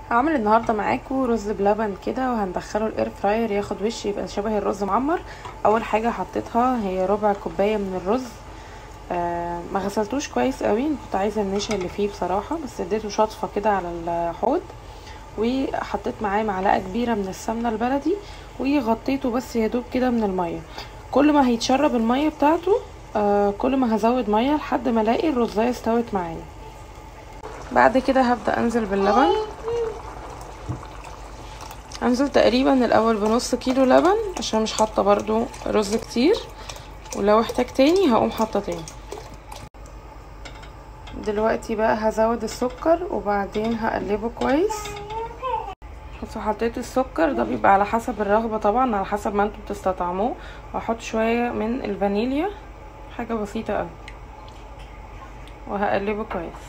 هعمل النهارده معاكم رز بلبن كده وهندخله الاير فراير ياخد وش يبقى شبه الرز معمر اول حاجه حطيتها هي ربع كوبايه من الرز آه ما غسلتوش كويس قوي كنت عايزه النشا اللي فيه بصراحه بس اديته شطفه كده على الحوض وحطيت معاه معلقه كبيره من السمنه البلدي وغطيته بس يا دوب كده من الميه كل ما هيتشرب الميه بتاعته آه كل ما هزود ميه لحد ما الاقي الرزايه استوت معايا بعد كده هبدا انزل باللبن انزل تقريبا الاول بنص كيلو لبن عشان مش حاطه برضو رز كتير ولو احتاج تاني هقوم حاطه تاني دلوقتي بقى هزود السكر وبعدين هقلبه كويس بصوا حطيت السكر ده بيبقى على حسب الرغبة طبعا على حسب ما انتوا بتستطعموه واحط شوية من الفانيليا حاجة بسيطة اوي وهقلبه كويس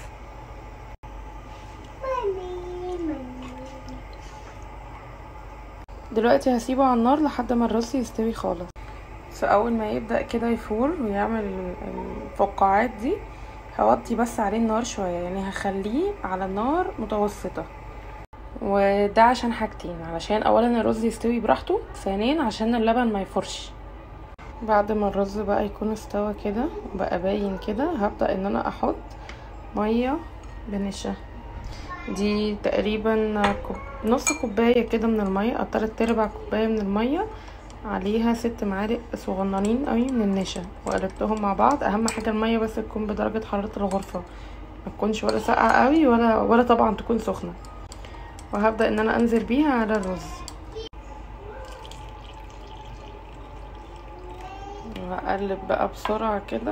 دلوقتي هسيبه على النار لحد ما الرز يستوي خالص فاول ما يبدا كده يفور ويعمل الفقاعات دي هوطي بس عليه النار شويه يعني هخليه على النار متوسطه وده عشان حاجتين علشان اولا الرز يستوي براحته ثانيا عشان اللبن ما يفرش بعد ما الرز بقى يكون استوى كده وبقى باين كده هبدا ان انا احط ميه بنشا دي تقريبا نص كوبايه كده من الميه او تلات ارباع كوبايه من الميه عليها ست معالق صغننين قوي من النشا وقلبتهم مع بعض اهم حاجه الميه بس تكون بدرجه حراره الغرفه ما تكونش ولا ساقعه قوي ولا ولا طبعا تكون سخنه وهبدا ان انا انزل بيها على الرز وهقلب بقى بسرعه كده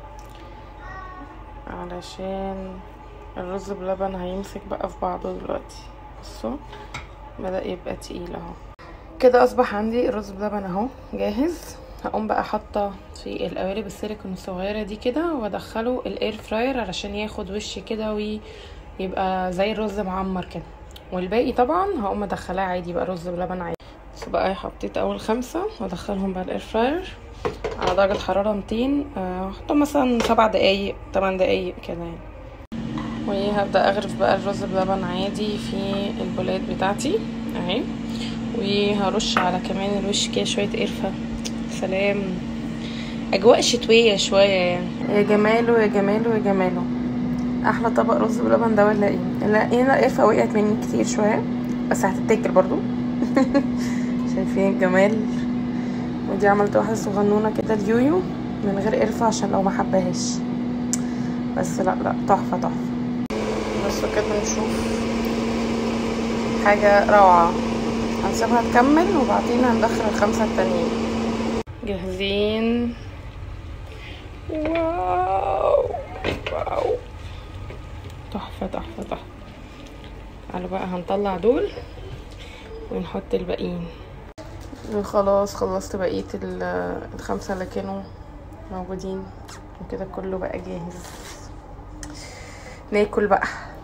علشان الرز بلبن هيمسك بقى في بعضه دلوقتي بصوا بدا يبقى تقيل اهو كده اصبح عندي الرز بلبن اهو جاهز هقوم بقى حاطه في القوالب السيليكون الصغيره دي كده وادخله الاير فراير علشان ياخد وش كده ويبقى زي الرز معمر كده والباقي طبعا هقوم ادخلاه عادي بقى رز بلبن عادي بس بقى حطيت اول خمسة وادخلهم بقى الاير فراير على درجه حراره 200 احطهم مثلا سبع دقايق 8 دقايق كده يعني وهبدا اغرف بقى الرز بلبن عادي في البولات بتاعتي اهي وهرش على كمان الوش كده شويه قرفه سلام اجواء شتويه شويه يعني يا جماله يا جماله يا جماله احلى طبق رز بلبن ده ولا ايه لا هنا القرفه وقعت مني كتير شويه بس هتتاكل برضو شايفين الجمال ودي عملت واحده صغنونه كده اليويو من غير قرفه عشان لو ما حبهاش بس لا لا تحفه تحفه بس كده نشوف حاجه روعه هنسيبها تكمل وبعدين هندخل الخمسة التانيين جاهزين واو واو تحفة تحفة تحفة تعالوا بقى هنطلع دول ونحط الباقيين خلاص خلصت بقية الخمسة اللي كانوا موجودين وكده كله بقى جاهز ناكل بقى